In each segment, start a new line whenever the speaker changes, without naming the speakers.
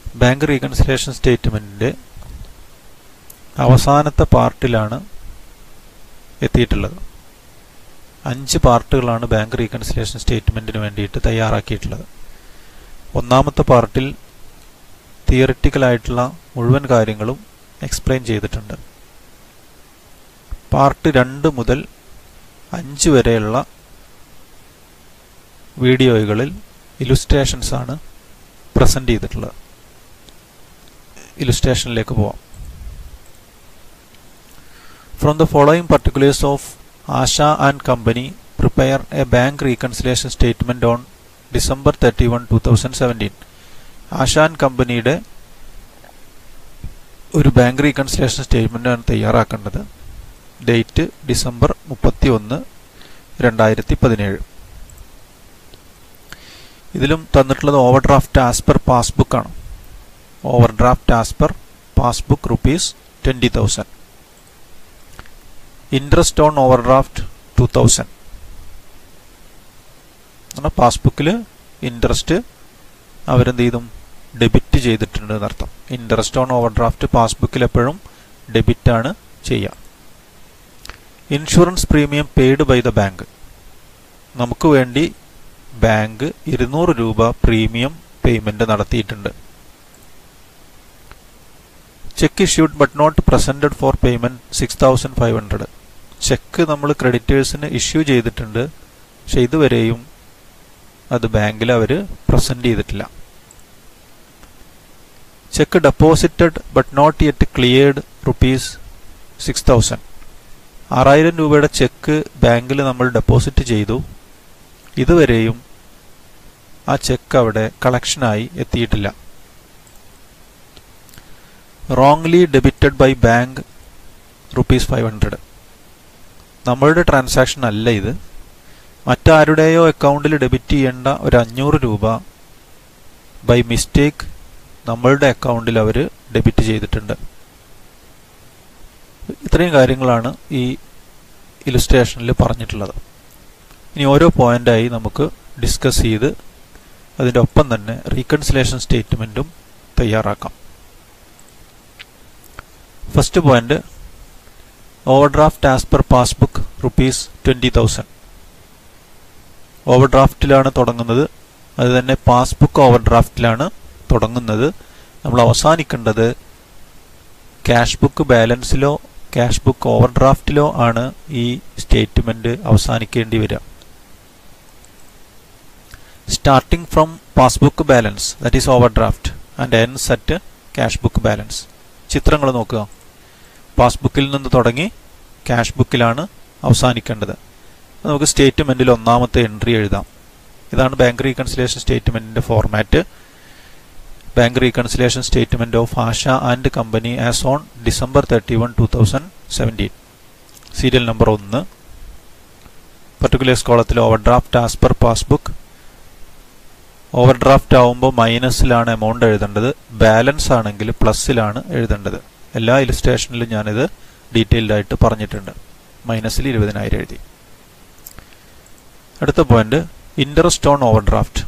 bank reconciliation സ്റ്റേറ്റ്മെൻറ്റിൻ്റെ അവസാനത്തെ പാർട്ടിലാണ് എത്തിയിട്ടുള്ളത് അഞ്ച് പാർട്ടുകളാണ് ബാങ്ക് റീകൺസിലേഷൻ സ്റ്റേറ്റ്മെൻറ്റിന് വേണ്ടിയിട്ട് തയ്യാറാക്കിയിട്ടുള്ളത് ഒന്നാമത്തെ പാർട്ടിൽ തിയറിറ്റിക്കലായിട്ടുള്ള മുഴുവൻ കാര്യങ്ങളും എക്സ്പ്ലെയിൻ ചെയ്തിട്ടുണ്ട് പാർട്ട് രണ്ട് മുതൽ അഞ്ച് വരെയുള്ള വീഡിയോകളിൽ ഇലുസ്ട്രേഷൻസ് ആണ് പ്രസൻറ്റ് ചെയ്തിട്ടുള്ളത് ഇലുസ്ട്രേഷനിലേക്ക് പോവാം from the following particulars of Asha and company prepare a bank reconciliation statement on December thirty one two thousand seventeen Asha and കമ്പനിയുടെ ഒരു ബാങ്ക് റീകൺസിലേഷൻ സ്റ്റേറ്റ്മെന്റ് ആണ് തയ്യാറാക്കേണ്ടത് ഡേറ്റ് ഡിസംബർ മുപ്പത്തി ഒന്ന് രണ്ടായിരത്തി പതിനേഴ് ഇതിലും തന്നിട്ടുള്ളത് overdraft as per passbook ആണ് overdraft as per passbook rupees twenty thousand interest on overdraft two thousand പാസ്ബുക്കിൽ ഇൻട്രസ്റ്റ് അവരെന്ത് ചെയ്തും ഡെബിറ്റ് ചെയ്തിട്ടുണ്ട് എന്നർത്ഥം ഇൻട്രസ്റ്റ് ഓൺ ഓവർ ഡ്രാഫ്റ്റ് പാസ്ബുക്കിൽ എപ്പോഴും ഡെബിറ്റ് ആണ് ചെയ്യുക insurance premium paid by the bank നമുക്ക് വേണ്ടി ബാങ്ക് ഇരുന്നൂറ് രൂപ പ്രീമിയം പേയ്മെന്റ് നടത്തിയിട്ടുണ്ട് cheque issued but not presented for payment six thousand five hundred cheque നമ്മൾ ക്രെഡിറ്റേഴ്സിന് ഇഷ്യൂ ചെയ്തിട്ടുണ്ട് പക്ഷെ ഇതുവരെയും അത് ബാങ്കിൽ അവർ പ്രസന്റ് ചെയ്തിട്ടില്ല cheque deposited but not yet cleared rupees six thousand ആറായിരം രൂപയുടെ ചെക്ക് ബാങ്കിൽ നമ്മൾ ഡെപ്പോസിറ്റ് ചെയ്തു ഇതുവരെയും ആ ചെക്ക് അവിടെ കളക്ഷനായി എത്തിയിട്ടില്ല wrongly debited by bank rupees five hundred നമ്മളുടെ ട്രാൻസാക്ഷൻ അല്ല ഇത് മറ്റാരുടെയോ അക്കൗണ്ടിൽ ഡെബിറ്റ് ചെയ്യേണ്ട ഒരു അഞ്ഞൂറ് രൂപ ബൈ മിസ്റ്റേക്ക് നമ്മളുടെ അക്കൗണ്ടിൽ അവർ ഡെബിറ്റ് ചെയ്തിട്ടുണ്ട് ഇത്രയും കാര്യങ്ങളാണ് ഈ ഇലുസ്ട്രേഷനിൽ പറഞ്ഞിട്ടുള്ളത് ഇനി ഓരോ പോയിന്റായി നമുക്ക് ഡിസ്കസ് ചെയ്ത് അതിൻ്റെ ഒപ്പം തന്നെ റീകൺസിലേഷൻ സ്റ്റേറ്റ്മെൻറ്റും തയ്യാറാക്കാം first point overdraft as per passbook rupees twenty thousand ഓവർ ഡ്രാഫ്റ്റിലാണ് തുടങ്ങുന്നത് അത് തന്നെ പാസ്ബുക്ക് ഓവർ ഡ്രാഫ്റ്റിലാണ് തുടങ്ങുന്നത് നമ്മൾ അവസാനിക്കേണ്ടത് ക്യാഷ് ബുക്ക് ബാലൻസിലോ ക്യാഷ് ബുക്ക് ഓവർ ഡ്രാഫ്റ്റിലോ ആണ് ഈ സ്റ്റേറ്റ്മെന്റ് അവസാനിക്കേണ്ടി വരിക starting from passbook balance that is overdraft and ends at cash book balance ചിത്രങ്ങൾ നോക്കുക പാസ്ബുക്കിൽ നിന്ന് തുടങ്ങി ക്യാഷ് ബുക്കിലാണ് അവസാനിക്കേണ്ടത് നമുക്ക് സ്റ്റേറ്റ്മെന്റിൽ ഒന്നാമത്തെ എൻട്രി എഴുതാം ഇതാണ് ബാങ്ക് റീകൺസിലേഷൻ സ്റ്റേറ്റ്മെന്റിന്റെ format bank reconciliation statement of Asha and company as on December thirty one two thousand seventeen serial number ഒന്ന് പർട്ടിക്കുലേഴ്സ് കോളത്തിൽ overdraft as per passbook overdraft ആവുമ്പോൾ മൈനസിലാണ് എമൗണ്ട് എഴുതേണ്ടത് ബാലൻസ് ആണെങ്കിൽ പ്ലസ്സിലാണ് എഴുതേണ്ടത് എല്ലാ ഇലിസ്ട്രേഷനിലും ഞാനിത് ഡീറ്റെയിൽഡ് ആയിട്ട് പറഞ്ഞിട്ടുണ്ട് മൈനസിൽ ഇരുപതിനായിരം എഴുതി അടുത്ത point interest on overdraft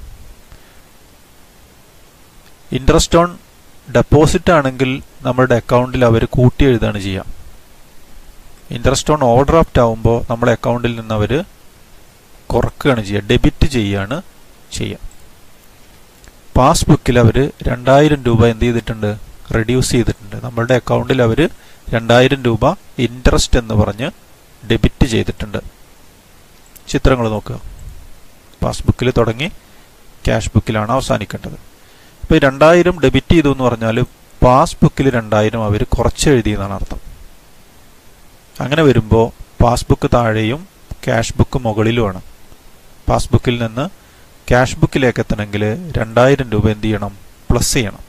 interest on deposit ആണെങ്കിൽ നമ്മുടെ അക്കൗണ്ടിൽ അവർ കൂട്ടി എഴുതാണ് ചെയ്യുക ഇൻട്രസ്റ്റ് ഓൺ ഓവർ ഡ്രാഫ്റ്റ് ആവുമ്പോൾ നമ്മുടെ അക്കൗണ്ടിൽ നിന്ന് അവർ കുറക്കുകയാണ് ചെയ്യുക ഡെബിറ്റ് ചെയ്യുകയാണ് ചെയ്യുക പാസ്ബുക്കിൽ അവർ രണ്ടായിരം രൂപ എന്ത് ചെയ്തിട്ടുണ്ട് റെഡ്യൂസ് ചെയ്തിട്ടുണ്ട് നമ്മളുടെ അക്കൗണ്ടിൽ അവർ രണ്ടായിരം രൂപ ഇൻട്രസ്റ്റ് എന്ന് പറഞ്ഞ് ഡെബിറ്റ് ചെയ്തിട്ടുണ്ട് ചിത്രങ്ങൾ നോക്കുക പാസ്ബുക്കിൽ തുടങ്ങി ക്യാഷ് ബുക്കിലാണ് അവസാനിക്കേണ്ടത് ഇപ്പോൾ രണ്ടായിരം ഡെബിറ്റ് ചെയ്തു എന്ന് പറഞ്ഞാൽ പാസ്ബുക്കിൽ രണ്ടായിരം അവർ കുറച്ച് എഴുതി എന്നാണ് അർത്ഥം അങ്ങനെ വരുമ്പോൾ പാസ്ബുക്ക് താഴെയും ക്യാഷ് ബുക്ക് മുകളിലുമാണ് പാസ്ബുക്കിൽ നിന്ന് ക്യാഷ് ബുക്കിലേക്ക് എത്തണമെങ്കിൽ രണ്ടായിരം രൂപ എന്ത് ചെയ്യണം പ്ലസ് ചെയ്യണം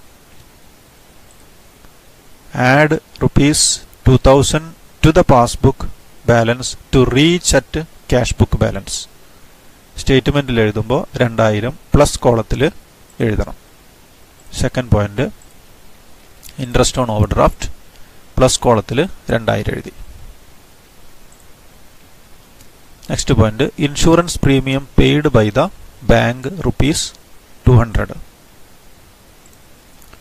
add rupees two thousand to the passbook balance to reach at cash book balance സ്റ്റേറ്റ്മെന്റിൽ എഴുതുമ്പോൾ രണ്ടായിരം പ്ലസ് കോളത്തിൽ എഴുതണം second point interest on overdraft plus കോളത്തിൽ രണ്ടായിരം എഴുതി next point insurance premium paid by the bank rupees two hundred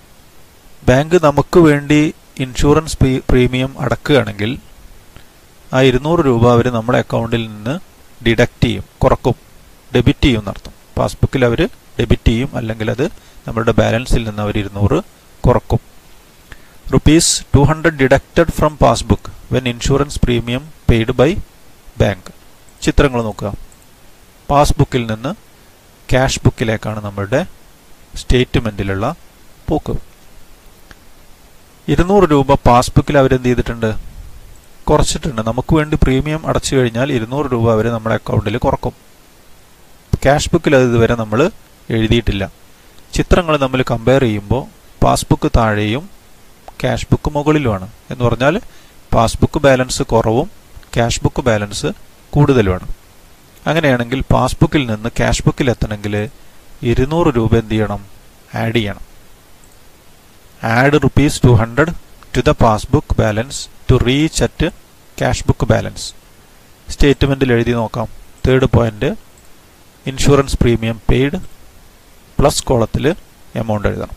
bank നമുക്ക് വേണ്ടി ഇൻഷുറൻസ് പ്രീമിയം അടക്കുകയാണെങ്കിൽ ആ ഇരുന്നൂറ് രൂപ അവർ നമ്മുടെ അക്കൗണ്ടിൽ നിന്ന് ഡിഡക്റ്റ് ചെയ്യും കുറക്കും ഡെബിറ്റ് ചെയ്യും എന്നർത്ഥം പാസ്ബുക്കിൽ അവർ ഡെബിറ്റ് ചെയ്യും അല്ലെങ്കിൽ അത് നമ്മുടെ ബാലൻസിൽ നിന്ന് അവർ ഇരുന്നൂറ് കുറക്കും rupees two hundred deducted from passbook when insurance premium paid by bank ചിത്രങ്ങൾ നോക്കുക പാസ്ബുക്കിൽ നിന്ന് ക്യാഷ് ബുക്കിലേക്കാണ് നമ്മളുടെ സ്റ്റേറ്റ്മെൻറ്റിലുള്ള പോക്ക് ഇരുന്നൂറ് രൂപ പാസ്ബുക്കിൽ അവരെന്ത് ചെയ്തിട്ടുണ്ട് കുറച്ചിട്ടുണ്ട് നമുക്ക് വേണ്ടി പ്രീമിയം അടച്ചു കഴിഞ്ഞാൽ ഇരുന്നൂറ് രൂപ അവർ നമ്മുടെ അക്കൗണ്ടിൽ കുറക്കും ക്യാഷ് ബുക്കിൽ അത് ഇതുവരെ നമ്മൾ എഴുതിയിട്ടില്ല ചിത്രങ്ങൾ തമ്മിൽ കമ്പയർ ചെയ്യുമ്പോൾ പാസ്ബുക്ക് താഴെയും ക്യാഷ് ബുക്ക് മുകളിലുമാണ് എന്ന് പറഞ്ഞാൽ പാസ്ബുക്ക് ബാലൻസ് കുറവും ക്യാഷ് ബുക്ക് ബാലൻസ് കൂടുതലുമാണ് അങ്ങനെയാണെങ്കിൽ പാസ്ബുക്കിൽ നിന്ന് ക്യാഷ് ബുക്കിൽ എത്തണമെങ്കിൽ ഇരുന്നൂറ് രൂപ എന്ത് ചെയ്യണം ആഡ് ചെയ്യണം add rupees two hundred to the passbook balance to reach at cash book balance സ്റ്റേറ്റ്മെൻറ്റിൽ എഴുതി നോക്കാം third point insurance premium paid plus കോളത്തിൽ എമൗണ്ട് എഴുതണം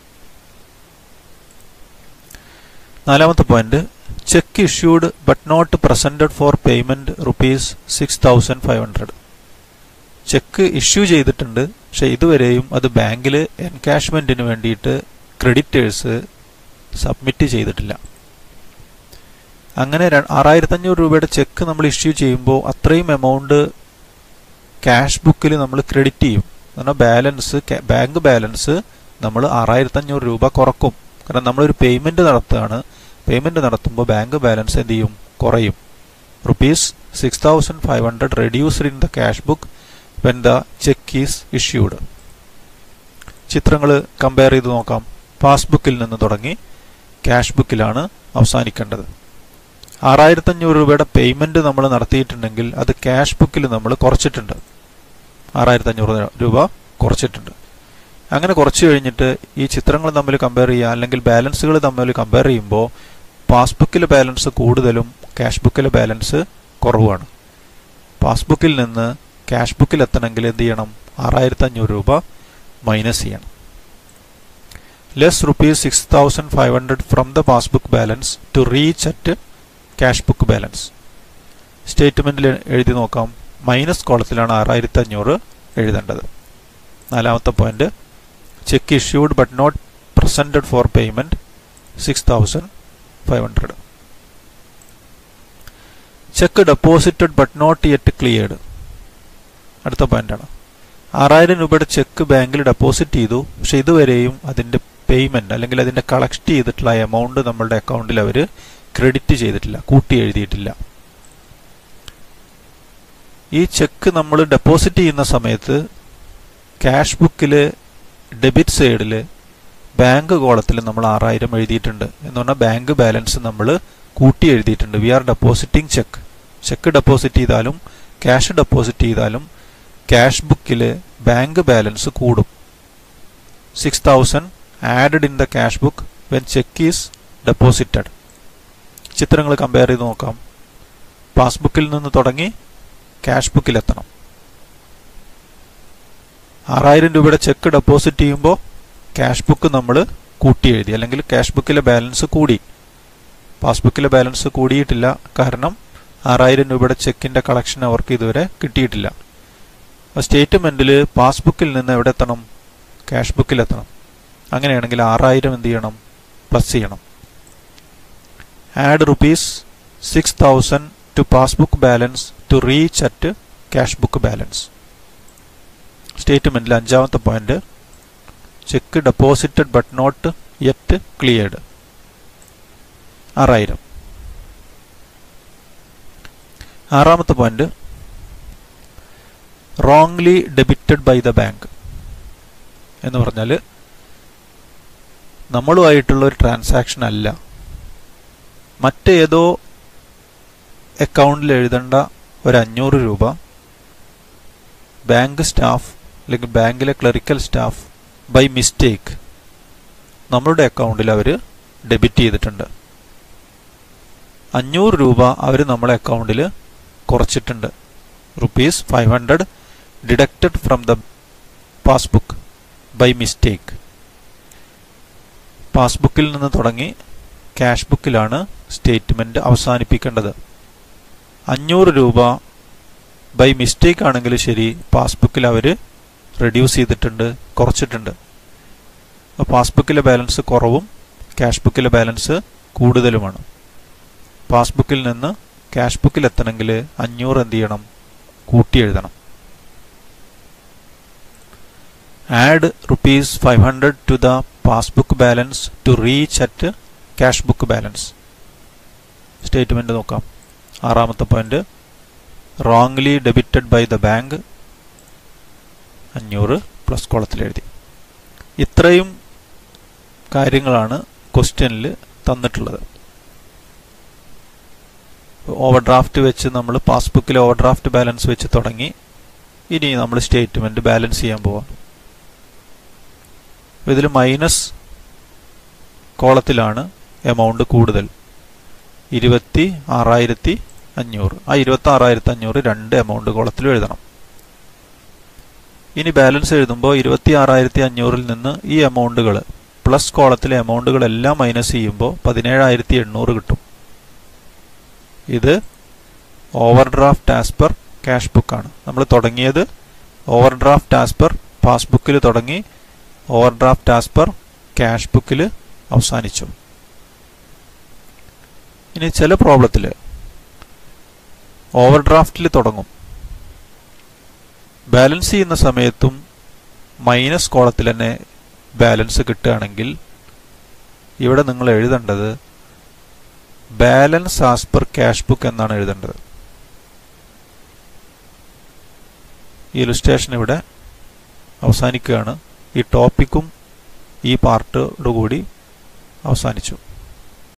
നാലാമത്തെ point cheque issued but not presented for payment rupees six thousand five hundred cheque issue ചെയ്തിട്ടുണ്ട് പക്ഷെ ഇതുവരെയും അത് ബാങ്കിൽ എൻകാഷ്മെന്റിന് വേണ്ടിയിട്ട് ക്രെഡിറ്റേഴ്സ് സബ്മിറ്റ് ചെയ്തിട്ടില്ല അങ്ങനെ ആറായിരത്തഞ്ഞൂറ് രൂപയുടെ ചെക്ക് നമ്മൾ ഇഷ്യൂ ചെയ്യുമ്പോൾ അത്രയും എമൗണ്ട് ക്യാഷ് ബുക്കിൽ നമ്മൾ ക്രെഡിറ്റ് ചെയ്യും കാരണം ബാലൻസ് ബാങ്ക് ബാലൻസ് നമ്മൾ ആറായിരത്തഞ്ഞൂറ് രൂപ കുറക്കും കാരണം നമ്മളൊരു പേയ്മെന്റ് നടത്തുകയാണ് പേയ്മെന്റ് നടത്തുമ്പോൾ ബാങ്ക് ബാലൻസ് എന്ത് ചെയ്യും കുറയും rupees six thousand five hundred reduced in the cash book when the cheque is issued ചിത്രങ്ങൾ കമ്പയർ ചെയ്ത് നോക്കാം പാസ്ബുക്കിൽ നിന്ന് തുടങ്ങി ക്യാഷ് ബുക്കിലാണ് അവസാനിക്കേണ്ടത് ആറായിരത്തഞ്ഞൂറ് രൂപയുടെ പേയ്മെന്റ് നമ്മൾ നടത്തിയിട്ടുണ്ടെങ്കിൽ അത് ക്യാഷ് ബുക്കിൽ നമ്മൾ കുറച്ചിട്ടുണ്ട് ആറായിരത്തഞ്ഞൂറ് രൂപ കുറച്ചിട്ടുണ്ട് അങ്ങനെ കുറച്ച് കഴിഞ്ഞിട്ട് ഈ ചിത്രങ്ങൾ തമ്മിൽ കമ്പയർ ചെയ്യുക അല്ലെങ്കിൽ ബാലൻസുകൾ തമ്മിൽ കമ്പയർ ചെയ്യുമ്പോൾ പാസ്ബുക്കിലെ ബാലൻസ് കൂടുതലും ക്യാഷ് ബുക്കിലെ ബാലൻസ് കുറവാണ് പാസ്ബുക്കിൽ നിന്ന് ക്യാഷ് ബുക്കിൽ എത്തണമെങ്കിൽ എന്ത് ചെയ്യണം ആറായിരത്തി അഞ്ഞൂറ് രൂപ മൈനസ് ചെയ്യണം less rupees six thousand five hundred from the passbook balance to reach at cash book balance സ്റ്റേറ്റ്മെന്റിൽ എഴുതി നോക്കാം മൈനസ് കോളത്തിലാണ് ആറായിരത്തി അഞ്ഞൂറ് എഴുതേണ്ടത് നാലാമത്തെ point cheque issued but not presented for payment six thousand five hundred cheque deposited but not yet cleared അടുത്ത പോയിന്റാണ് ആറായിരം രൂപയുടെ ചെക്ക് ബാങ്കിൽ ഡെപ്പോസിറ്റ് ചെയ്തു പക്ഷെ ഇതുവരെയും അതിന്റെ പേയ്മെന്റ് അല്ലെങ്കിൽ അതിന്റെ കളക്ട് ചെയ്തിട്ടുള്ള എമൗണ്ട് നമ്മളുടെ അക്കൗണ്ടിൽ അവർ ക്രെഡിറ്റ് ചെയ്തിട്ടില്ല കൂട്ടി എഴുതിയിട്ടില്ല ഈ ചെക്ക് നമ്മൾ ഡെപ്പോസിറ്റ് ചെയ്യുന്ന സമയത്ത് ക്യാഷ് ബുക്കിൽ ഡെബിറ്റ് സൈഡിൽ ബാങ്ക് കോളത്തിൽ നമ്മൾ ആറായിരം എഴുതിയിട്ടുണ്ട് എന്ന് പറഞ്ഞാൽ ബാങ്ക് ബാലൻസ് നമ്മൾ കൂട്ടി എഴുതിയിട്ടുണ്ട് we are depositing cheque cheque deposit ചെയ്താലും ക്യാഷ് ഡെപ്പോസിറ്റ് ചെയ്താലും ക്യാഷ് ബുക്കിൽ ബാങ്ക് ബാലൻസ് കൂടും six thousand added in the cash book when cheque is deposited ചിത്രങ്ങൾ കമ്പയർ ചെയ്ത് നോക്കാം പാസ്ബുക്കിൽ നിന്ന് തുടങ്ങി ക്യാഷ് ബുക്കിലെത്തണം ആറായിരം രൂപയുടെ ചെക്ക് ഡെപ്പോസിറ്റ് ചെയ്യുമ്പോൾ ക്യാഷ് ബുക്ക് നമ്മൾ കൂട്ടി എഴുതി അല്ലെങ്കിൽ ക്യാഷ് ബുക്കിലെ ബാലൻസ് കൂടി പാസ്ബുക്കിലെ ബാലൻസ് കൂടിയിട്ടില്ല കാരണം ആറായിരം രൂപയുടെ ചെക്കിന്റെ കളക്ഷൻ അവർക്ക് ഇതുവരെ കിട്ടിയിട്ടില്ല സ്റ്റേറ്റ്മെന്റിൽ പാസ്ബുക്കിൽ നിന്ന് എവിടെ എത്തണം ക്യാഷ് ബുക്കിൽ എത്തണം അങ്ങനെയാണെങ്കിൽ ആറായിരം എന്ത് ചെയ്യണം പ്ലസ് ചെയ്യണം add rupees six thousand to passbook balance to reach at cash book balance സ്റ്റേറ്റ്മെന്റിൽ അഞ്ചാമത്തെ point cheque deposited but not yet cleared ആറായിരം ആറാമത്തെ point wrongly debited by the bank എന്ന് പറഞ്ഞാൽ നമ്മളുമായിട്ടുള്ള ഒരു ട്രാൻസാക്ഷൻ അല്ല മറ്റേതോ അക്കൗണ്ടിൽ എഴുതേണ്ട ഒരു അഞ്ഞൂറ് രൂപ ബാങ്ക് സ്റ്റാഫ് അല്ലെങ്കിൽ ബാങ്കിലെ ക്ലറിക്കൽ സ്റ്റാഫ് ബൈ മിസ്റ്റേക്ക് നമ്മളുടെ അക്കൗണ്ടിൽ അവർ ഡെബിറ്റ് ചെയ്തിട്ടുണ്ട് അഞ്ഞൂറ് രൂപ അവർ നമ്മളെ അക്കൗണ്ടിൽ കുറച്ചിട്ടുണ്ട് rupees five hundred deducted from the passbook by mistake പാസ്ബുക്കിൽ നിന്ന് തുടങ്ങി ക്യാഷ് ബുക്കിലാണ് സ്റ്റേറ്റ്മെന്റ് അവസാനിപ്പിക്കേണ്ടത് അഞ്ഞൂറ് രൂപ ബൈ മിസ്റ്റേക്ക് ആണെങ്കിൽ ശരി പാസ്ബുക്കിൽ അവർ റെഡ്യൂസ് ചെയ്തിട്ടുണ്ട് കുറച്ചിട്ടുണ്ട് പാസ്ബുക്കിലെ ബാലൻസ് കുറവും ക്യാഷ് ബുക്കിലെ ബാലൻസ് കൂടുതലുമാണ് പാസ്ബുക്കിൽ നിന്ന് ക്യാഷ് ബുക്കിൽ എത്തണമെങ്കിൽ അഞ്ഞൂറ് എന്ത് ചെയ്യണം കൂട്ടി എഴുതണം add rupees five hundred to the passbook balance to reach at cash book balance statement നോക്കാം ആറാമത്തെ point wrongly debited by the bank അഞ്ഞൂറ് പ്ലസ് കോളത്തിൽ എഴുതി ഇത്രയും കാര്യങ്ങളാണ് ക്വസ്റ്റ്യനിൽ തന്നിട്ടുള്ളത് ഓവർ ഡ്രാഫ്റ്റ് വെച്ച് നമ്മൾ പാസ്ബുക്കിൽ ഓവർ ഡ്രാഫ്റ്റ് ബാലൻസ് വെച്ച് തുടങ്ങി ഇനി നമ്മൾ സ്റ്റേറ്റ്മെന്റ് ബാലൻസ് ചെയ്യാൻ പോവാം ഇതിൽ മൈനസ് കോളത്തിലാണ് എമൗണ്ട് കൂടുതൽ ഇരുപത്തി ആറായിരത്തി അഞ്ഞൂറ് ആ ഇരുപത്തി ആറായിരത്തി അഞ്ഞൂറ് രണ്ട് എമൗണ്ട് കോളത്തിൽ എഴുതണം ഇനി ബാലൻസ് എഴുതുമ്പോൾ ഇരുപത്തി ആറായിരത്തി അഞ്ഞൂറിൽ നിന്ന് ഈ എമൗണ്ടുകൾ പ്ലസ് കോളത്തിലെ എമൗണ്ടുകളെല്ലാം മൈനസ് ചെയ്യുമ്പോൾ പതിനേഴായിരത്തി എണ്ണൂറ് കിട്ടും ഇത് overdraft as per cash ബുക്കാണ് നമ്മൾ തുടങ്ങിയത് ഓവർ ഡ്രാഫ്റ്റ് ആസ് പെർ പാസ്ബുക്കിൽ തുടങ്ങി overdraft as per cash ബുക്കിൽ അവസാനിച്ചു ഇനി ചില പ്രോബ്ലത്തിൽ ഓവർ ഡ്രാഫ്റ്റിൽ തുടങ്ങും ബാലൻസ് ചെയ്യുന്ന സമയത്തും മൈനസ് കോളത്തിൽ തന്നെ ബാലൻസ് കിട്ടുകയാണെങ്കിൽ ഇവിടെ നിങ്ങൾ എഴുതേണ്ടത് balance as per cash book എന്നാണ് എഴുതേണ്ടത് ഈ ഇലുസ്ട്രേഷൻ ഇവിടെ അവസാനിക്കുകയാണ് ഈ ടോപ്പിക്കും ഈ പാർട്ടോടുകൂടി അവസാനിച്ചു